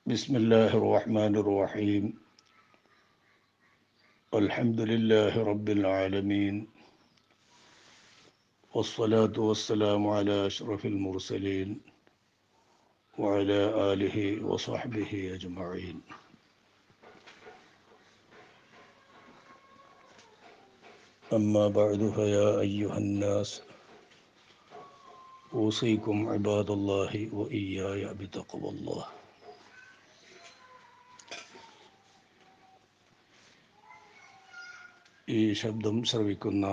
بسم الله الرحمن الرحيم الحمد لله رب العالمين والصلاة والسلام على أشرف المرسلين وعلى آله وصحبه أجمعين أما بعد فيا أيها الناس أوصيكم عباد الله وإياي بتقوى الله ഈ ശബ്ദം ശ്രവിക്കുന്ന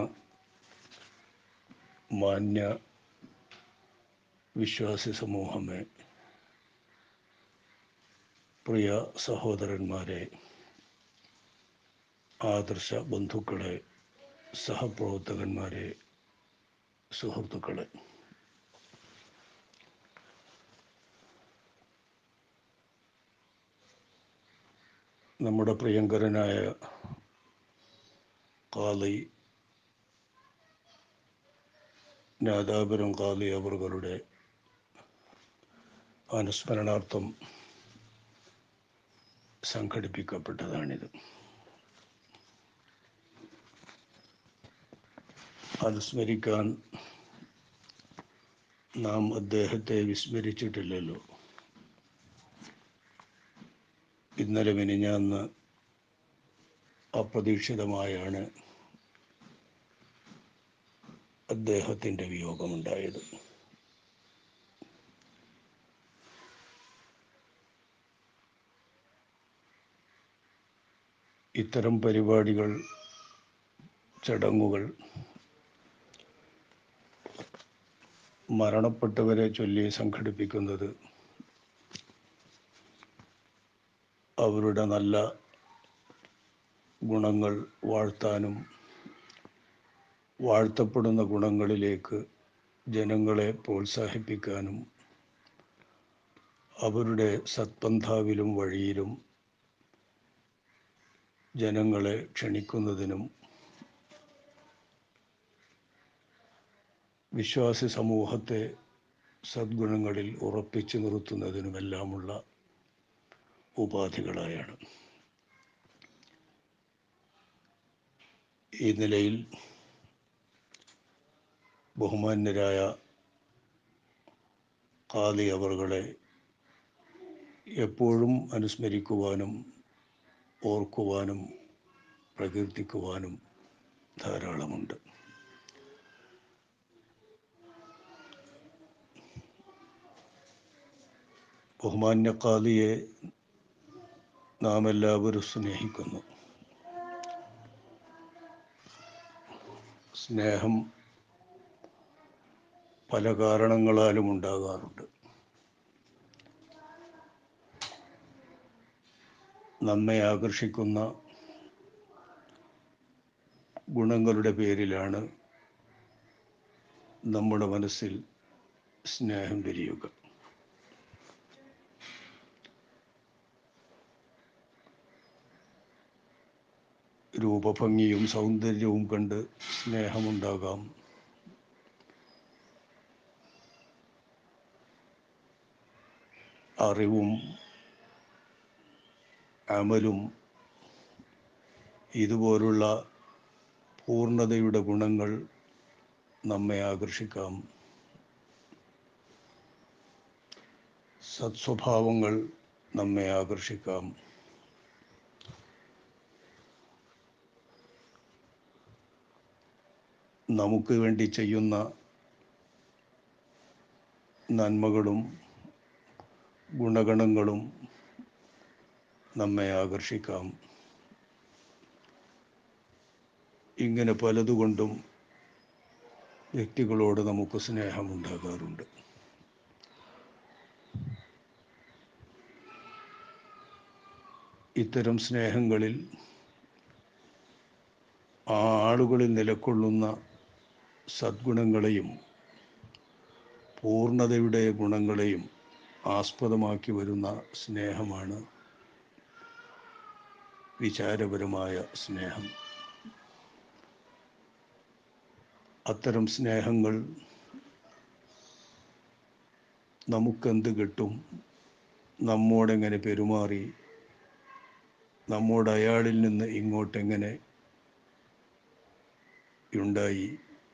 മാന്യ വിശ്വാസി സമൂഹമേ പ്രിയ സഹോദരന്മാരെ ആദർശ ബന്ധുക്കളെ സഹപ്രവർത്തകന്മാരെ സുഹൃത്തുക്കളെ നമ്മുടെ പ്രിയങ്കരനായ കാളി നാദാപുരം കാളി അവറുകളുടെ അനുസ്മരണാർത്ഥം സംഘടിപ്പിക്കപ്പെട്ടതാണിത് അനുസ്മരിക്കാൻ നാം അദ്ദേഹത്തെ വിസ്മരിച്ചിട്ടില്ലല്ലോ ഇന്നലെ മിനിഞ്ഞാന്ന് അപ്രതീക്ഷിതമായാണ് അദ്ദേഹത്തിൻ്റെ വിയോഗമുണ്ടായത് ഇത്തരം പരിപാടികൾ ചടങ്ങുകൾ മരണപ്പെട്ടവരെ ചൊല്ലി സംഘടിപ്പിക്കുന്നത് അവരുടെ നല്ല ഗുണങ്ങൾ വാഴ്ത്താനും വാഴ്ത്തപ്പെടുന്ന ഗുണങ്ങളിലേക്ക് ജനങ്ങളെ പ്രോത്സാഹിപ്പിക്കാനും അവരുടെ സത്പന്ഥാവിലും വഴിയിലും ജനങ്ങളെ ക്ഷണിക്കുന്നതിനും വിശ്വാസി സമൂഹത്തെ സദ്ഗുണങ്ങളിൽ ഉറപ്പിച്ചു നിർത്തുന്നതിനുമെല്ലാമുള്ള ഉപാധികളായാണ് ഈ നിലയിൽ ബഹുമാന്യരായ കാതി അവറുകളെ എപ്പോഴും അനുസ്മരിക്കുവാനും ഓർക്കുവാനും പ്രകീർത്തിക്കുവാനും ധാരാളമുണ്ട് ബഹുമാന്യ കാതിയെ നാം എല്ലാവരും സ്നേഹിക്കുന്നു സ്നേഹം പല കാരണങ്ങളാലും ഉണ്ടാകാറുണ്ട് നമ്മെ ആകർഷിക്കുന്ന ഗുണങ്ങളുടെ പേരിലാണ് നമ്മുടെ മനസ്സിൽ സ്നേഹം വിരിയുക രൂപഭംഗിയും സൗന്ദര്യവും കണ്ട് സ്നേഹമുണ്ടാകാം അറിവും അമലും ഇതുപോലുള്ള പൂർണ്ണതയുടെ ഗുണങ്ങൾ നമ്മെ ആകർഷിക്കാം സത്സ്വഭാവങ്ങൾ നമ്മെ ആകർഷിക്കാം നമുക്ക് വേണ്ടി ചെയ്യുന്ന നന്മകളും ഗുണഗണങ്ങളും നമ്മെ ആകർഷിക്കാം ഇങ്ങനെ പലതുകൊണ്ടും വ്യക്തികളോട് നമുക്ക് സ്നേഹമുണ്ടാകാറുണ്ട് ഇത്തരം സ്നേഹങ്ങളിൽ ആ ആളുകളിൽ നിലകൊള്ളുന്ന സദ്ഗുണങ്ങളെയും പൂർണ്ണതയുടെ ഗുണങ്ങളെയും ആസ്പദമാക്കി വരുന്ന സ്നേഹമാണ് വിചാരപരമായ സ്നേഹം അത്തരം സ്നേഹങ്ങൾ നമുക്കെന്ത് കിട്ടും നമ്മോടെങ്ങനെ പെരുമാറി നമ്മോട് അയാളിൽ നിന്ന് ഇങ്ങോട്ടെങ്ങനെ ഉണ്ടായി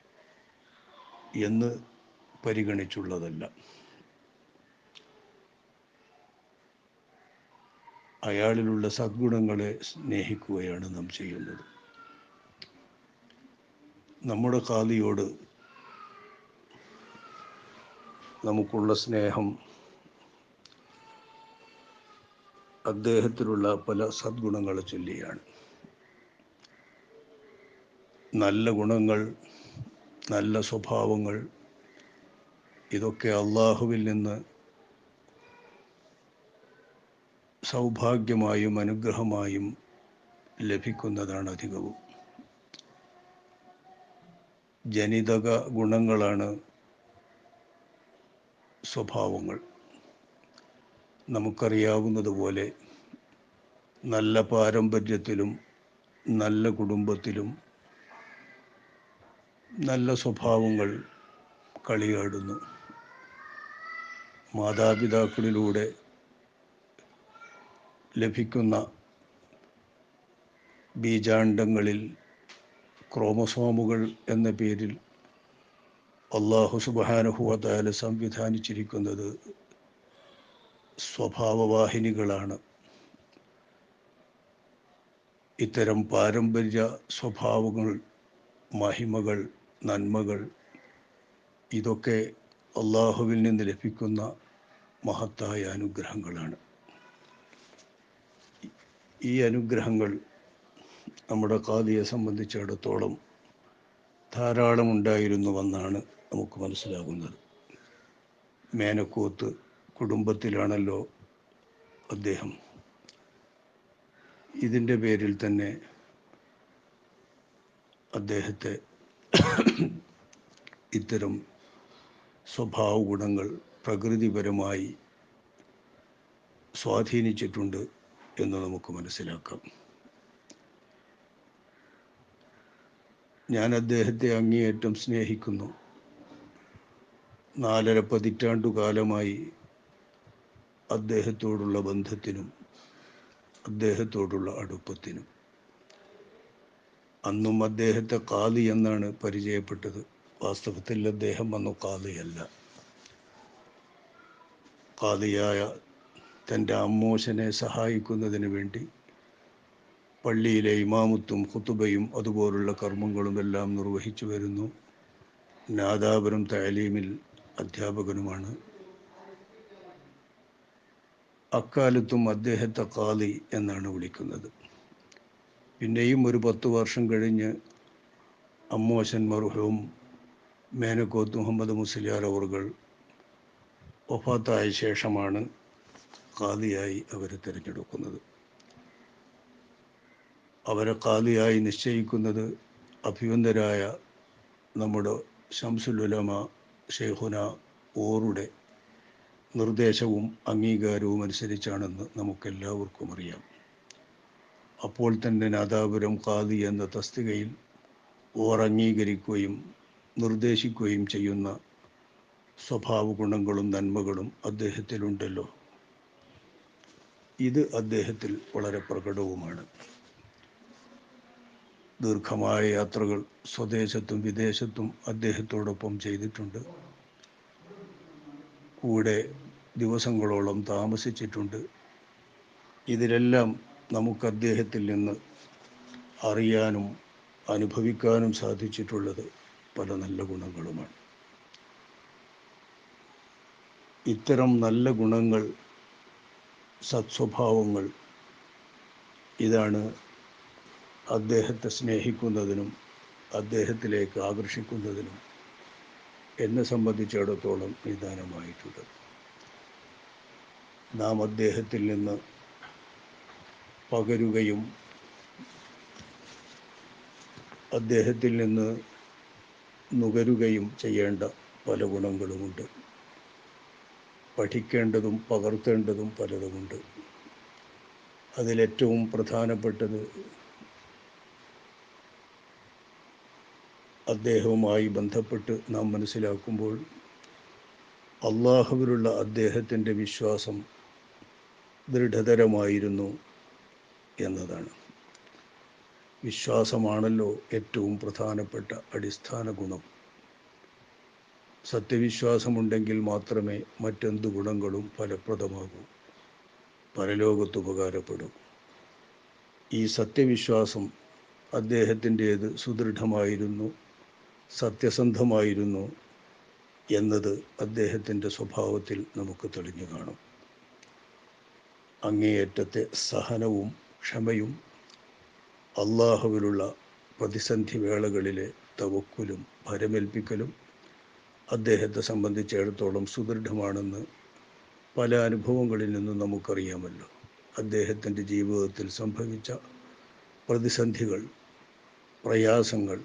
എന്ന് പരിഗണിച്ചുള്ളതല്ല അയാളിലുള്ള സദ്ഗുണങ്ങളെ സ്നേഹിക്കുകയാണ് നാം ചെയ്യുന്നത് നമ്മുടെ കാലിയോട് നമുക്കുള്ള സ്നേഹം അദ്ദേഹത്തിലുള്ള പല സദ്ഗുണങ്ങളെ ചൊല്ലിയാണ് നല്ല ഗുണങ്ങൾ നല്ല സ്വഭാവങ്ങൾ ഇതൊക്കെ അള്ളാഹുവിൽ നിന്ന് സൗഭാഗ്യമായും അനുഗ്രഹമായും ലഭിക്കുന്നതാണ് അധികവും ജനിതക ഗുണങ്ങളാണ് സ്വഭാവങ്ങൾ നമുക്കറിയാവുന്നതുപോലെ നല്ല പാരമ്പര്യത്തിലും നല്ല കുടുംബത്തിലും നല്ല സ്വഭാവങ്ങൾ കളിയാടുന്നു മാതാപിതാക്കളിലൂടെ ലഭിക്കുന്ന ബീജാണ്ടങ്ങളിൽ ക്രോമസോമുകൾ എന്ന പേരിൽ അള്ളാഹു സുബാനുഹുവതാല സംവിധാനിച്ചിരിക്കുന്നത് സ്വഭാവവാഹിനികളാണ് ഇത്തരം പാരമ്പര്യ സ്വഭാവങ്ങൾ മഹിമകൾ നന്മകൾ ഇതൊക്കെ അള്ളാഹുവിൽ നിന്ന് ലഭിക്കുന്ന മഹത്തായ അനുഗ്രഹങ്ങളാണ് ഈ അനുഗ്രഹങ്ങൾ നമ്മുടെ കാതിയെ സംബന്ധിച്ചിടത്തോളം ധാരാളം ഉണ്ടായിരുന്നുവെന്നാണ് നമുക്ക് മനസ്സിലാകുന്നത് മേനക്കൂത്ത് കുടുംബത്തിലാണല്ലോ അദ്ദേഹം ഇതിൻ്റെ പേരിൽ തന്നെ അദ്ദേഹത്തെ ഇത്തരം സ്വഭാവ ഗുണങ്ങൾ പ്രകൃതിപരമായി സ്വാധീനിച്ചിട്ടുണ്ട് എന്ന് നമുക്ക് മനസ്സിലാക്കാം ഞാൻ അദ്ദേഹത്തെ അങ്ങേയറ്റം സ്നേഹിക്കുന്നു നാലര പതിറ്റാണ്ടു കാലമായി അദ്ദേഹത്തോടുള്ള ബന്ധത്തിനും അദ്ദേഹത്തോടുള്ള അടുപ്പത്തിനും അന്നും അദ്ദേഹത്തെ കാളി എന്നാണ് പരിചയപ്പെട്ടത് വാസ്തവത്തിൽ അദ്ദേഹം അന്നു കാളിയല്ല കാളിയായ തൻ്റെ അമ്മോശനെ സഹായിക്കുന്നതിന് വേണ്ടി പള്ളിയിലെ ഇമാമുത്തും ഖുത്തുബയും അതുപോലുള്ള കർമ്മങ്ങളും എല്ലാം നിർവഹിച്ചു വരുന്നു നാദാപുരം താലീമിൽ അധ്യാപകനുമാണ് അക്കാലത്തും അദ്ദേഹത്തെ കാളി എന്നാണ് വിളിക്കുന്നത് പിന്നെയും ഒരു പത്ത് വർഷം കഴിഞ്ഞ് അമ്മോശൻ മർഹൂം മേനക്കോത്ത് മുഹമ്മദ് മുസ്ലിയാർ അവർകൾ ഒഫാത്തായ ശേഷമാണ് കാളിയായി അവരെ തിരഞ്ഞെടുക്കുന്നത് അവരെ കാളിയായി നിശ്ചയിക്കുന്നത് അഭിവന്ദരായ നമ്മുടെ ഷംസുലുലമ ഷെയ്ഖുന ഓറുടെ നിർദ്ദേശവും അംഗീകാരവും അനുസരിച്ചാണെന്ന് നമുക്കെല്ലാവർക്കും അറിയാം അപ്പോൾ തന്നെ നാദാപുരം കാദി എന്ന തസ്തികയിൽ ഓർ അംഗീകരിക്കുകയും നിർദ്ദേശിക്കുകയും ചെയ്യുന്ന സ്വഭാവ ഗുണങ്ങളും നന്മകളും അദ്ദേഹത്തിലുണ്ടല്ലോ ഇത് അദ്ദേഹത്തിൽ വളരെ പ്രകടവുമാണ് ദീർഘമായ യാത്രകൾ സ്വദേശത്തും വിദേശത്തും അദ്ദേഹത്തോടൊപ്പം ചെയ്തിട്ടുണ്ട് കൂടെ ദിവസങ്ങളോളം താമസിച്ചിട്ടുണ്ട് ഇതിലെല്ലാം നമുക്ക് അദ്ദേഹത്തിൽ നിന്ന് അറിയാനും അനുഭവിക്കാനും സാധിച്ചിട്ടുള്ളത് പല നല്ല ഗുണങ്ങളുമാണ് ഇത്തരം നല്ല ഗുണങ്ങൾ സത്സ്വഭാവങ്ങൾ ഇതാണ് അദ്ദേഹത്തെ സ്നേഹിക്കുന്നതിനും അദ്ദേഹത്തിലേക്ക് ആകർഷിക്കുന്നതിനും എന്നെ സംബന്ധിച്ചിടത്തോളം നിദാനമായിട്ടുണ്ട് നാം അദ്ദേഹത്തിൽ നിന്ന് പകരുകയും അദ്ദേഹത്തിൽ നിന്ന് നുകരുകയും ചെയ്യേണ്ട പല ഗുണങ്ങളുമുണ്ട് പഠിക്കേണ്ടതും പകർത്തേണ്ടതും പലതുമുണ്ട് അതിലേറ്റവും പ്രധാനപ്പെട്ടത് അദ്ദേഹവുമായി ബന്ധപ്പെട്ട് നാം മനസ്സിലാക്കുമ്പോൾ അള്ളാഹുവിലുള്ള അദ്ദേഹത്തിൻ്റെ വിശ്വാസം ദൃഢതരമായിരുന്നു എന്നതാണ് വിശ്വാസമാണല്ലോ ഏറ്റവും പ്രധാനപ്പെട്ട അടിസ്ഥാന ഗുണം സത്യവിശ്വാസമുണ്ടെങ്കിൽ മാത്രമേ മറ്റെന്ത് ഗുണങ്ങളും ഫലപ്രദമാകൂ പരലോകത്ത് ഉപകാരപ്പെടൂ ഈ സത്യവിശ്വാസം അദ്ദേഹത്തിൻ്റേത് സുദൃഢമായിരുന്നു സത്യസന്ധമായിരുന്നു എന്നത് അദ്ദേഹത്തിൻ്റെ സ്വഭാവത്തിൽ നമുക്ക് തെളിഞ്ഞു കാണും അങ്ങേയറ്റത്തെ സഹനവും ക്ഷമയും അള്ളാഹുവിലുള്ള പ്രതിസന്ധി വേളകളിലെ തവക്കുലും ഭരമേൽപ്പിക്കലും അദ്ദേഹത്തെ സംബന്ധിച്ചിടത്തോളം സുദൃഢമാണെന്ന് പല അനുഭവങ്ങളിൽ നിന്നും നമുക്കറിയാമല്ലോ അദ്ദേഹത്തിൻ്റെ ജീവിതത്തിൽ സംഭവിച്ച പ്രതിസന്ധികൾ പ്രയാസങ്ങൾ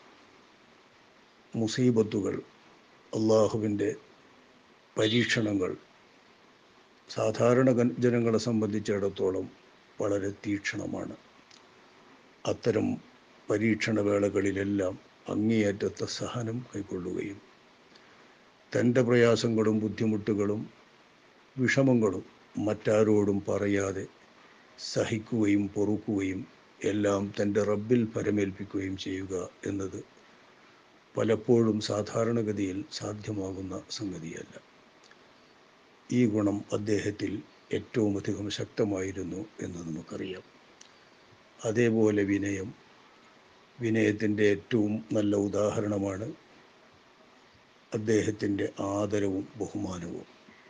മുസീബത്തുകൾ അള്ളാഹുവിൻ്റെ പരീക്ഷണങ്ങൾ സാധാരണ ഗ- ജനങ്ങളെ സംബന്ധിച്ചിടത്തോളം വളരെ തീക്ഷണമാണ് അത്തരം പരീക്ഷണവേളകളിലെല്ലാം അങ്ങേയറ്റത്തെ സഹനം കൈക്കൊള്ളുകയും തൻ്റെ പ്രയാസങ്ങളും ബുദ്ധിമുട്ടുകളും വിഷമങ്ങളും മറ്റാരോടും പറയാതെ സഹിക്കുകയും പൊറുക്കുകയും എല്ലാം തൻ്റെ റബ്ബിൽ പരമേൽപ്പിക്കുകയും ചെയ്യുക എന്നത് പലപ്പോഴും സാധാരണഗതിയിൽ സാധ്യമാകുന്ന സംഗതിയല്ല ഈ ഗുണം അദ്ദേഹത്തിൽ ഏറ്റവും അധികം ശക്തമായിരുന്നു എന്ന് നമുക്കറിയാം അതേപോലെ വിനയം വിനയത്തിൻ്റെ ഏറ്റവും നല്ല ഉദാഹരണമാണ് അദ്ദേഹത്തിൻ്റെ ആദരവും ബഹുമാനവും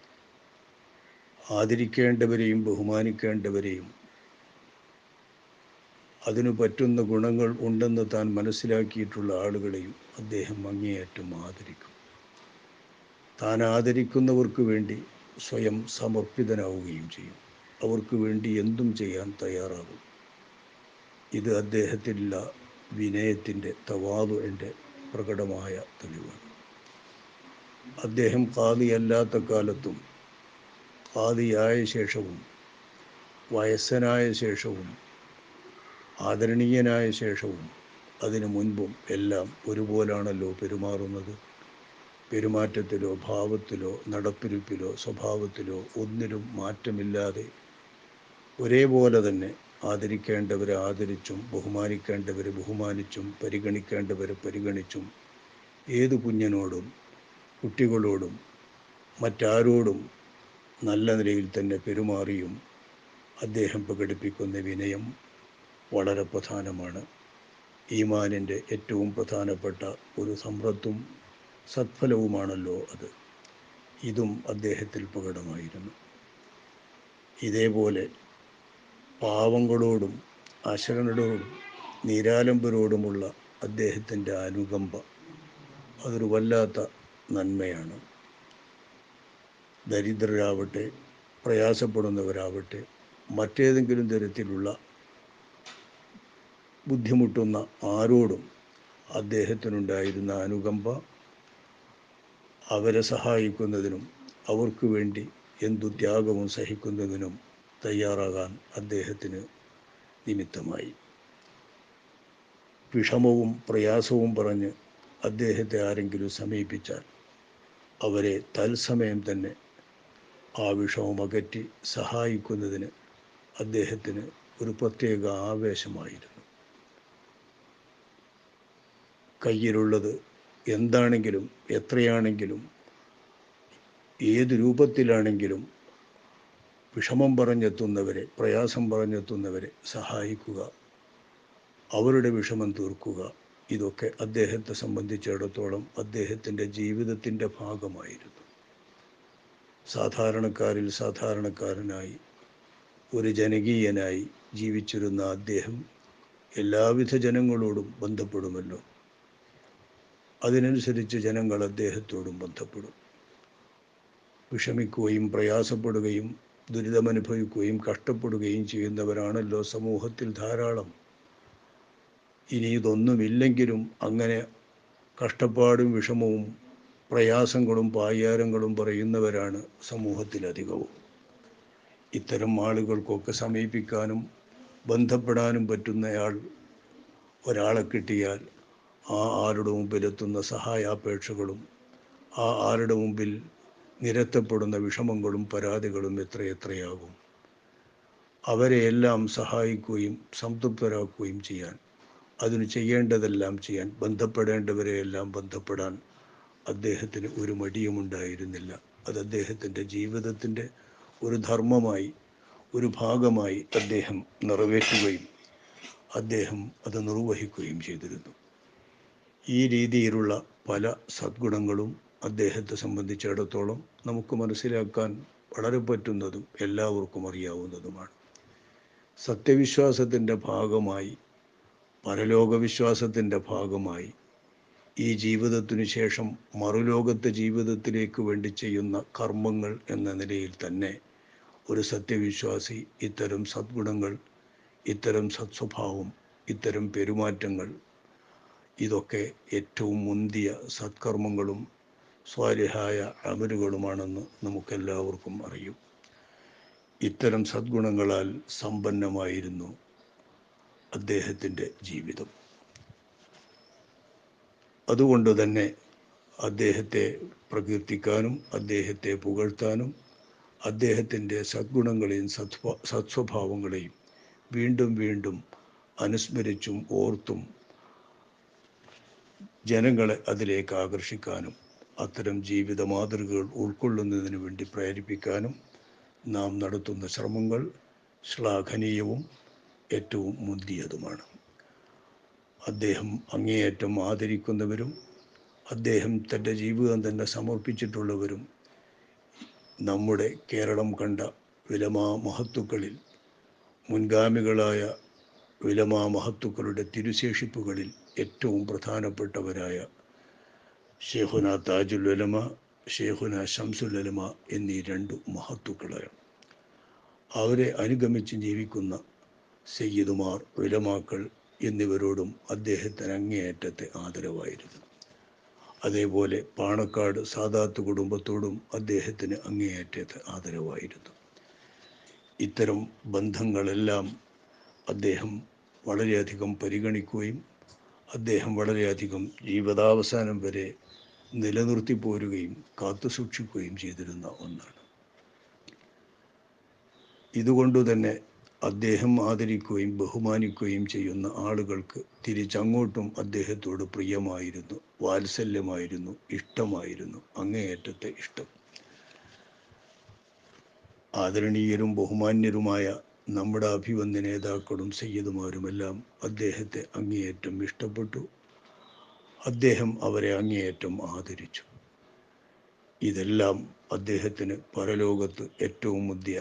ആദരിക്കേണ്ടവരെയും ബഹുമാനിക്കേണ്ടവരെയും അതിനു പറ്റുന്ന ഗുണങ്ങൾ ഉണ്ടെന്ന് താൻ മനസ്സിലാക്കിയിട്ടുള്ള ആളുകളെയും അദ്ദേഹം അങ്ങേയറ്റം ആദരിക്കും താൻ ആദരിക്കുന്നവർക്ക് വേണ്ടി സ്വയം സമർപ്പിതനാവുകയും ചെയ്യും അവർക്ക് വേണ്ടി എന്തും ചെയ്യാൻ തയ്യാറാകും ഇത് അദ്ദേഹത്തിലുള്ള വിനയത്തിൻ്റെ തവാതുവിൻ്റെ പ്രകടമായ തെളിവാണ് അദ്ദേഹം ഖാദിയല്ലാത്ത കാലത്തും ഖാദിയായ ശേഷവും വയസ്സനായ ശേഷവും ആദരണീയനായ ശേഷവും അതിനു മുൻപും എല്ലാം ഒരുപോലാണല്ലോ പെരുമാറുന്നത് പെരുമാറ്റത്തിലോ ഭാവത്തിലോ നടപ്പിരിപ്പിലോ സ്വഭാവത്തിലോ ഒന്നിലും മാറ്റമില്ലാതെ ഒരേപോലെ തന്നെ ആദരിക്കേണ്ടവരെ ആദരിച്ചും ബഹുമാനിക്കേണ്ടവരെ ബഹുമാനിച്ചും പരിഗണിക്കേണ്ടവരെ പരിഗണിച്ചും ഏത് കുഞ്ഞിനോടും കുട്ടികളോടും മറ്റാരോടും നല്ല നിലയിൽ തന്നെ പെരുമാറിയും അദ്ദേഹം പ്രകടിപ്പിക്കുന്ന വിനയം വളരെ പ്രധാനമാണ് ഈമാനിൻ്റെ ഏറ്റവും പ്രധാനപ്പെട്ട ഒരു സമ്പ്രത്തും സത്ഫലവുമാണല്ലോ അത് ഇതും അദ്ദേഹത്തിൽ പ്രകടമായിരുന്നു ഇതേപോലെ പാവങ്ങളോടും അശരണരോടും നിരാലംബരോടുമുള്ള അദ്ദേഹത്തിൻ്റെ അനുകമ്പ അതൊരു വല്ലാത്ത നന്മയാണ് ദരിദ്രരാവട്ടെ പ്രയാസപ്പെടുന്നവരാവട്ടെ മറ്റേതെങ്കിലും തരത്തിലുള്ള ബുദ്ധിമുട്ടുന്ന ആരോടും അദ്ദേഹത്തിനുണ്ടായിരുന്ന അനുകമ്പ അവരെ സഹായിക്കുന്നതിനും അവർക്ക് വേണ്ടി എന്തു ത്യാഗവും സഹിക്കുന്നതിനും തയ്യാറാകാൻ അദ്ദേഹത്തിന് നിമിത്തമായി വിഷമവും പ്രയാസവും പറഞ്ഞ് അദ്ദേഹത്തെ ആരെങ്കിലും സമീപിച്ചാൽ അവരെ തത്സമയം തന്നെ ആ വിഷമം അകറ്റി സഹായിക്കുന്നതിന് അദ്ദേഹത്തിന് ഒരു പ്രത്യേക ആവേശമായിരുന്നു കയ്യിലുള്ളത് എന്താണെങ്കിലും എത്രയാണെങ്കിലും ഏത് രൂപത്തിലാണെങ്കിലും വിഷമം പറഞ്ഞെത്തുന്നവരെ പ്രയാസം പറഞ്ഞെത്തുന്നവരെ സഹായിക്കുക അവരുടെ വിഷമം തീർക്കുക ഇതൊക്കെ അദ്ദേഹത്തെ സംബന്ധിച്ചിടത്തോളം അദ്ദേഹത്തിൻ്റെ ജീവിതത്തിൻ്റെ ഭാഗമായിരുന്നു സാധാരണക്കാരിൽ സാധാരണക്കാരനായി ഒരു ജനകീയനായി ജീവിച്ചിരുന്ന അദ്ദേഹം എല്ലാവിധ ജനങ്ങളോടും ബന്ധപ്പെടുമല്ലോ അതിനനുസരിച്ച് ജനങ്ങൾ അദ്ദേഹത്തോടും ബന്ധപ്പെടും വിഷമിക്കുകയും പ്രയാസപ്പെടുകയും ദുരിതമനുഭവിക്കുകയും കഷ്ടപ്പെടുകയും ചെയ്യുന്നവരാണല്ലോ സമൂഹത്തിൽ ധാരാളം ഇനി ഇതൊന്നുമില്ലെങ്കിലും അങ്ങനെ കഷ്ടപ്പാടും വിഷമവും പ്രയാസങ്ങളും പായാരങ്ങളും പറയുന്നവരാണ് സമൂഹത്തിലധികവും ഇത്തരം ആളുകൾക്കൊക്കെ സമീപിക്കാനും ബന്ധപ്പെടാനും പറ്റുന്നയാൾ ഒരാളെ കിട്ടിയാൽ ആ ആളുടെ മുമ്പിലെത്തുന്ന സഹായാപേക്ഷകളും ആ ആളുടെ മുമ്പിൽ നിരത്തപ്പെടുന്ന വിഷമങ്ങളും പരാതികളും എത്രയെത്രയാകും അവരെയെല്ലാം സഹായിക്കുകയും സംതൃപ്തരാക്കുകയും ചെയ്യാൻ അതിന് ചെയ്യേണ്ടതെല്ലാം ചെയ്യാൻ ബന്ധപ്പെടേണ്ടവരെയെല്ലാം ബന്ധപ്പെടാൻ അദ്ദേഹത്തിന് ഒരു മടിയുമുണ്ടായിരുന്നില്ല അത് അദ്ദേഹത്തിൻ്റെ ജീവിതത്തിൻ്റെ ഒരു ധർമ്മമായി ഒരു ഭാഗമായി അദ്ദേഹം നിറവേറ്റുകയും അദ്ദേഹം അത് നിർവഹിക്കുകയും ചെയ്തിരുന്നു ഈ രീതിയിലുള്ള പല സദ്ഗുണങ്ങളും അദ്ദേഹത്തെ സംബന്ധിച്ചിടത്തോളം നമുക്ക് മനസ്സിലാക്കാൻ വളരെ പറ്റുന്നതും എല്ലാവർക്കും അറിയാവുന്നതുമാണ് സത്യവിശ്വാസത്തിൻ്റെ ഭാഗമായി പരലോകവിശ്വാസത്തിൻ്റെ ഭാഗമായി ഈ ജീവിതത്തിനു ശേഷം മറുലോകത്തെ ജീവിതത്തിലേക്ക് വേണ്ടി ചെയ്യുന്ന കർമ്മങ്ങൾ എന്ന നിലയിൽ തന്നെ ഒരു സത്യവിശ്വാസി ഇത്തരം സദ്ഗുണങ്ങൾ ഇത്തരം സത്സ്വഭാവം ഇത്തരം പെരുമാറ്റങ്ങൾ ഇതൊക്കെ ഏറ്റവും മുന്തിയ സത്കർമ്മങ്ങളും സ്വാലിഹായ അമലുകളുമാണെന്ന് നമുക്കെല്ലാവർക്കും അറിയും ഇത്തരം സദ്ഗുണങ്ങളാൽ സമ്പന്നമായിരുന്നു അദ്ദേഹത്തിൻ്റെ ജീവിതം അതുകൊണ്ട് തന്നെ അദ്ദേഹത്തെ പ്രകീർത്തിക്കാനും അദ്ദേഹത്തെ പുകഴ്ത്താനും അദ്ദേഹത്തിൻ്റെ സദ്ഗുണങ്ങളെയും സത്വ സത്സ്വഭാവങ്ങളെയും വീണ്ടും വീണ്ടും അനുസ്മരിച്ചും ഓർത്തും ജനങ്ങളെ അതിലേക്ക് ആകർഷിക്കാനും അത്തരം ജീവിത മാതൃകകൾ ഉൾക്കൊള്ളുന്നതിന് വേണ്ടി പ്രേരിപ്പിക്കാനും നാം നടത്തുന്ന ശ്രമങ്ങൾ ശ്ലാഘനീയവും ഏറ്റവും മുന്തിയതുമാണ് അദ്ദേഹം അങ്ങേയറ്റം ആദരിക്കുന്നവരും അദ്ദേഹം തൻ്റെ ജീവിതം തന്നെ സമർപ്പിച്ചിട്ടുള്ളവരും നമ്മുടെ കേരളം കണ്ട വിലമാ മഹത്തുക്കളിൽ മുൻഗാമികളായ വിലമാ മഹത്തുക്കളുടെ തിരുശേഷിപ്പുകളിൽ ഏറ്റവും പ്രധാനപ്പെട്ടവരായ ഷേഖുന താജുൽ ഉലമ ഷേഖുന ഷംസുൽ ഉലമ എന്നീ രണ്ടു മഹത്തുക്കളാണ് അവരെ അനുഗമിച്ച് ജീവിക്കുന്ന സയ്യിദുമാർ വിലമാക്കൾ എന്നിവരോടും അദ്ദേഹത്തിന് അങ്ങേയറ്റത്തെ ആദരവായിരുന്നു അതേപോലെ പാണക്കാട് സാദാത്ത് കുടുംബത്തോടും അദ്ദേഹത്തിന് അങ്ങേയറ്റത്തെ ആദരവായിരുന്നു ഇത്തരം ബന്ധങ്ങളെല്ലാം അദ്ദേഹം വളരെയധികം പരിഗണിക്കുകയും അദ്ദേഹം വളരെയധികം ജീവിതാവസാനം വരെ നിലനിർത്തി പോരുകയും കാത്തു സൂക്ഷിക്കുകയും ചെയ്തിരുന്ന ഒന്നാണ് ഇതുകൊണ്ട് തന്നെ അദ്ദേഹം ആദരിക്കുകയും ബഹുമാനിക്കുകയും ചെയ്യുന്ന ആളുകൾക്ക് തിരിച്ചങ്ങോട്ടും അദ്ദേഹത്തോട് പ്രിയമായിരുന്നു വാത്സല്യമായിരുന്നു ഇഷ്ടമായിരുന്നു അങ്ങേയറ്റത്തെ ഇഷ്ടം ആദരണീയരും ബഹുമാന്യരുമായ നമ്മുടെ അഭിവന്യ നേതാക്കളും സയ്യിദുമാരുമെല്ലാം അദ്ദേഹത്തെ അങ്ങേയറ്റം ഇഷ്ടപ്പെട്ടു അദ്ദേഹം അവരെ അങ്ങേയറ്റം ആദരിച്ചു ഇതെല്ലാം അദ്ദേഹത്തിന് പരലോകത്ത് ഏറ്റവും മുന്തിയ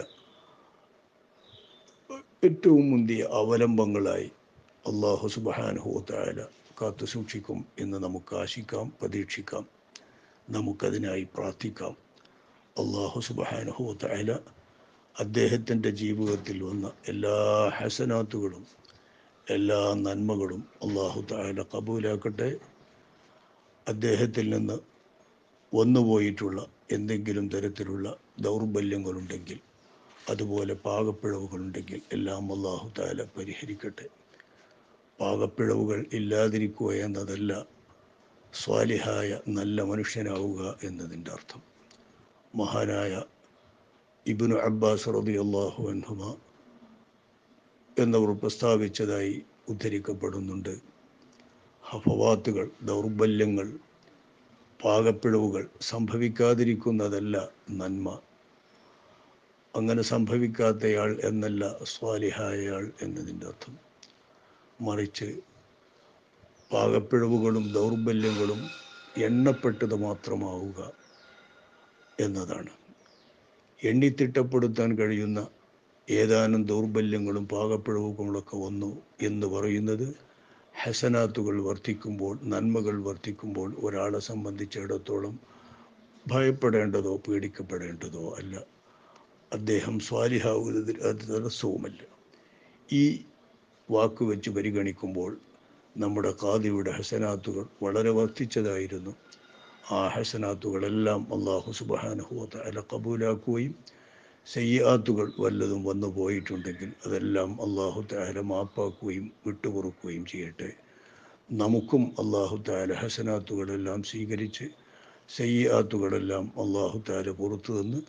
ഏറ്റവും മുന്തിയ അവലംബങ്ങളായി അള്ളാഹു സുബാനുഹോത്തായ കാത്തു സൂക്ഷിക്കും എന്ന് നമുക്ക് ആശിക്കാം പ്രതീക്ഷിക്കാം നമുക്കതിനായി പ്രാർത്ഥിക്കാം അള്ളാഹു സുബാനുഹോത്തായ അദ്ദേഹത്തിൻ്റെ ജീവിതത്തിൽ വന്ന എല്ലാ ഹസനാത്തുകളും എല്ലാ നന്മകളും അള്ളാഹു താല കബൂലാക്കട്ടെ അദ്ദേഹത്തിൽ നിന്ന് വന്നുപോയിട്ടുള്ള എന്തെങ്കിലും തരത്തിലുള്ള ദൗർബല്യങ്ങളുണ്ടെങ്കിൽ അതുപോലെ പാകപ്പിഴവുകളുണ്ടെങ്കിൽ എല്ലാം അള്ളാഹു താല പരിഹരിക്കട്ടെ പാകപ്പിഴവുകൾ ഇല്ലാതിരിക്കുക എന്നതല്ല സ്വാലിഹായ നല്ല മനുഷ്യനാവുക എന്നതിൻ്റെ അർത്ഥം മഹാനായ ഇബിനു അബ്ബാസ് റബി അള്ളാഹു അൻഹുമ എന്നവർ പ്രസ്താവിച്ചതായി ഉദ്ധരിക്കപ്പെടുന്നുണ്ട് ഹഫവാത്തുകൾ ദൗർബല്യങ്ങൾ പാകപ്പിഴവുകൾ സംഭവിക്കാതിരിക്കുന്നതല്ല നന്മ അങ്ങനെ സംഭവിക്കാത്തയാൾ എന്നല്ല സ്വാലിഹായയാൾ എന്നതിൻ്റെ അർത്ഥം മറിച്ച് പാകപ്പിഴവുകളും ദൗർബല്യങ്ങളും എണ്ണപ്പെട്ടത് മാത്രമാവുക എന്നതാണ് എണ്ണിത്തിട്ടപ്പെടുത്താൻ കഴിയുന്ന ഏതാനും ദൗർബല്യങ്ങളും പാകപ്പിഴവുകളൊക്കെ വന്നു എന്ന് പറയുന്നത് ഹസനാത്തുകൾ വർദ്ധിക്കുമ്പോൾ നന്മകൾ വർദ്ധിക്കുമ്പോൾ ഒരാളെ സംബന്ധിച്ചിടത്തോളം ഭയപ്പെടേണ്ടതോ പേടിക്കപ്പെടേണ്ടതോ അല്ല അദ്ദേഹം സ്വാലിഹാവുന്നതിൽ അത് തടസ്സവുമല്ല ഈ വാക്ക് വെച്ച് പരിഗണിക്കുമ്പോൾ നമ്മുടെ കാതിയുടെ ഹസനാത്തുകൾ വളരെ വർദ്ധിച്ചതായിരുന്നു ആ ഹസനാത്തുകളെല്ലാം അള്ളാഹു സുബാനഹുവത്ത അല കബൂലാക്കുകയും സയ്യാത്തുകൾ വല്ലതും വന്നു പോയിട്ടുണ്ടെങ്കിൽ അതെല്ലാം അള്ളാഹു താല മാപ്പാക്കുകയും വിട്ടുപൊറുക്കുകയും ചെയ്യട്ടെ നമുക്കും അള്ളാഹു താല ഹസനാത്തുകളെല്ലാം സ്വീകരിച്ച് സയ്യാത്തുകളെല്ലാം അള്ളാഹു താല പുറത്തു നിന്ന്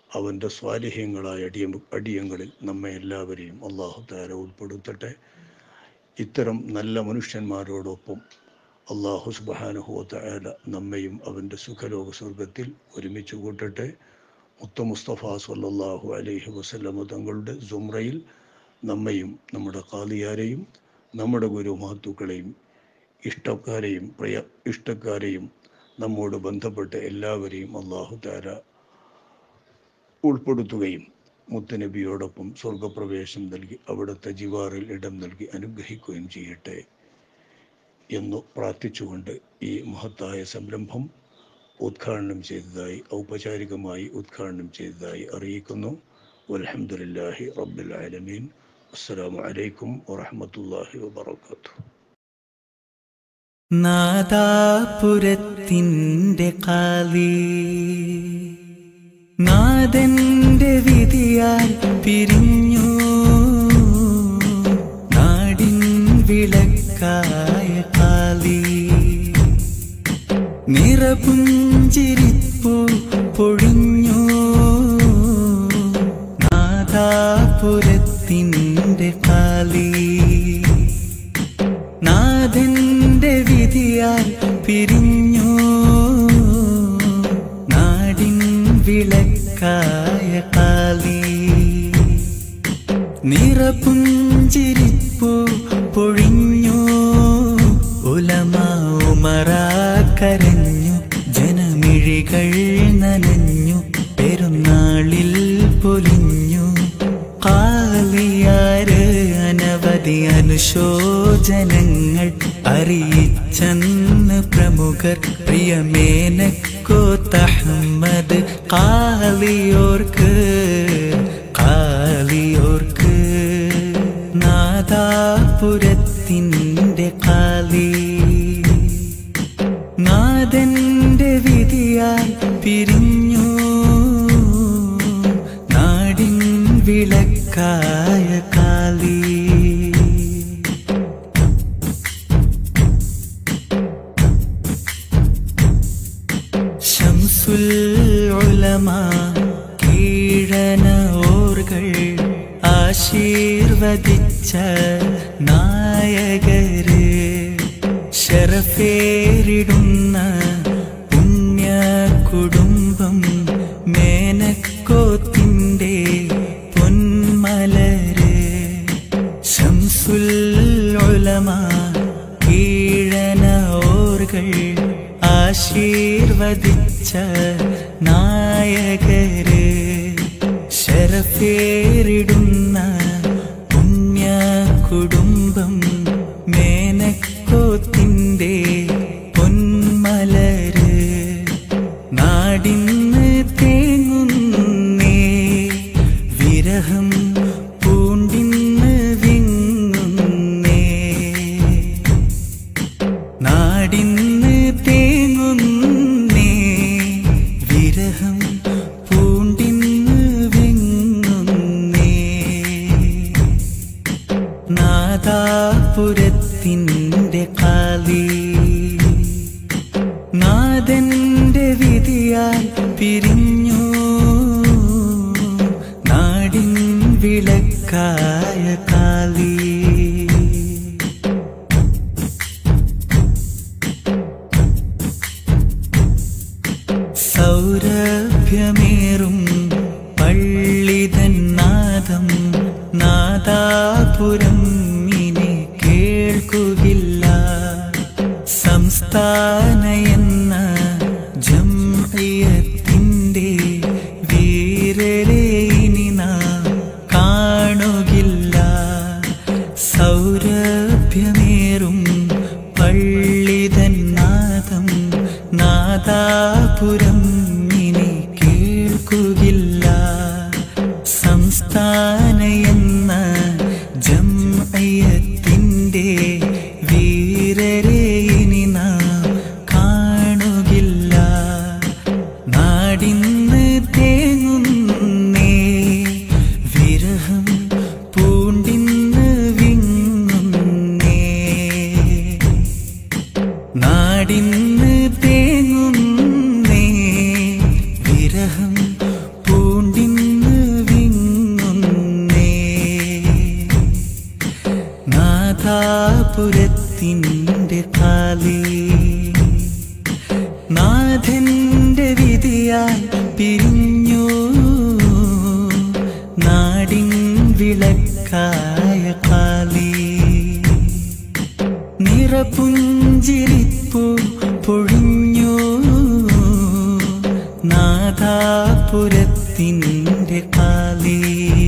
അവൻ്റെ സ്വാലിഹ്യങ്ങളായ അടിയ അടിയങ്ങളിൽ നമ്മെ എല്ലാവരെയും അള്ളാഹു താര ഉൾപ്പെടുത്തട്ടെ ഇത്തരം നല്ല മനുഷ്യന്മാരോടൊപ്പം അള്ളാഹു സുബാനുഹോത്തായാല നമ്മയും അവൻ്റെ സുഖലോക സ്വർഗത്തിൽ ഒരുമിച്ച് കൂട്ടട്ടെ മുത്ത മുസ്തഫ സല്ലല്ലാഹു അലൈഹി വസല്ലമ തങ്ങളുടെ സുമ്രയിൽ നമ്മയും നമ്മുടെ കാലിയാരെയും നമ്മുടെ ഗുരുമഹത്തുക്കളെയും ഇഷ്ടക്കാരെയും പ്രിയ ഇഷ്ടക്കാരെയും നമ്മോട് ബന്ധപ്പെട്ട എല്ലാവരെയും അള്ളാഹു താര ഉൾപ്പെടുത്തുകയും മുത്തനബിയോടൊപ്പം സ്വർഗപ്രവേശം നൽകി അവിടുത്തെ ജിവാറിൽ ഇടം നൽകി അനുഗ്രഹിക്കുകയും ചെയ്യട്ടെ എന്നു പ്രാർത്ഥിച്ചുകൊണ്ട് ഈ മഹത്തായ സംരംഭം ഉദ്ഘാടനം ചെയ്തതായി ഔപചാരികമായി ഉദ്ഘാടനം ചെയ്തതായി അറിയിക്കുന്നു വലഹമുല്ലാഹി റബ്ബുൽ ആലമീൻ അസ്സലാമു അലൈക്കും വറഹമത്തല്ലാഹി വബർക്കാത്തു നാദാപുരത്തിൻ്റെ കാലി നാദന്റെ വിധിയാൽ പിരിഞ്ഞു നാടിൻ വിളക്കായ കാലി നിറപുഞ്ചിരിപ്പു പൊഴിഞ്ഞു നാദാപുരത്തിൻ്റെ കാലി നാഥന്റെ വിധിയാൽ പിരിഞ്ഞു നാടിൻ വിളക്കായ കാലി നിറപുഞ്ചിരിപ്പു പൊഴിഞ്ഞു ഉലമാ കരഞ്ഞു ജനമിഴികൾ നനഞ്ഞു പെരുന്നാളിൽ പൊലിഞ്ഞു കാലിയാര് അനവധി അനുശോചനങ്ങൾ അറിയിച്ചെന്ന് പ്രമുഖർ പ്രിയമേനക്കോ തഹമ്മദ് കാലിയോർക്ക് കാലിയോർക്ക് നാദാപുരത്തിൻ്റെ കാലി നാഥന്റെ വിധിയാൽ പിരിഞ്ഞു നാടിൻ വിളക്കായ കാലി ശംസുൽ ഉലമ കീഴന ഓർകൾ ആശീർവദിച്ച നായകര് ശരഫേരിടുന്ന പുണ്യ കുടുംബം മേനക്കോത്തിൻ്റെ പൊന്മലര് ശംസുൽ ഉലമ കീഴന ഓർകൾ ആശീർവദിച്ച നായകര് ശരഫേറിടുന്ന പുണ്യ കുടുംബം മേനക്കോത്തിൻ്റെ പൊന്മലര് നാടിന്ന് തേങ്ങുന്നേ വിരഹം പൂണ്ടിന്ന് വിങ്ങുന്നേ നാടിന്ന് തേങ്ങുന്നേ വിരഹം പൂണ്ടിന്ന് വിങ്ങുന്നേ നാദാപുരത്തിൻ്റെ കാലി നാഥന്റെ വിധിയാൽ പിരിഞ്ഞു നാടിൻ വിളക്കായ കാലി സൗരഭ്യമേറും പള്ളിതൻ നാദം നാദാപുരം ഇനി കേൾക്കുകില്ല സംസ്ഥാന എന്ന ജംഇയത്തിൻ്റെ വീരരെ ഇനി നാം കാണുകില്ല സൗരഭ്യമേറും പള്ളിതൻ നാദം നാദാപുരം ഇനി കേൾക്കുകില്ല സംസ്ഥാന എന്ന ജംഇയത്തിൻ്റെ വീരരെ ഇനി നാം നാഥാപുരത്തിൻ്റെ കാലി നാഥന്റെ വിധിയായി പിരിഞ്ഞു നാടിൻ വിളക്കായ കാലി നിറപുഞ്ചിരിപ്പു പൊഴിഞ്ഞു നാദാപുരത്തിൻ്റെ കാലി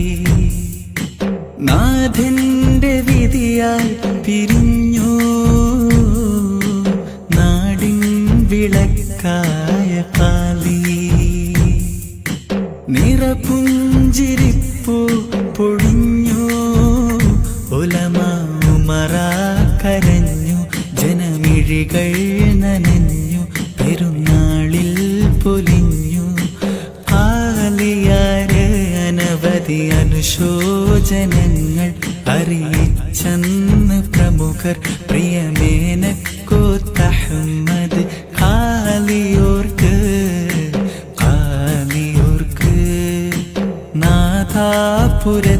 നാഥന്റെ വിധിയാൽ പിരിഞ്ഞു നാടിൻ വിളക്കായ കാലി നിറപുഞ്ചിരിപ്പു പൊഴിഞ്ഞു ഉലമാമറ കരഞ്ഞു ജനമിഴികൾ നനഞ്ഞു പെരുന്നാളിൽ പൊലിഞ്ഞു കാലിയാര് അനവധി അനുശോചനങ്ങൾ അറിയിച്ചെന്ന് പ്രമുഖർ പ്രിയമേനക്കോത്തഹമ്മദ് കാലിയോർക്ക് കാലിയോർക്ക് നാഥാപുര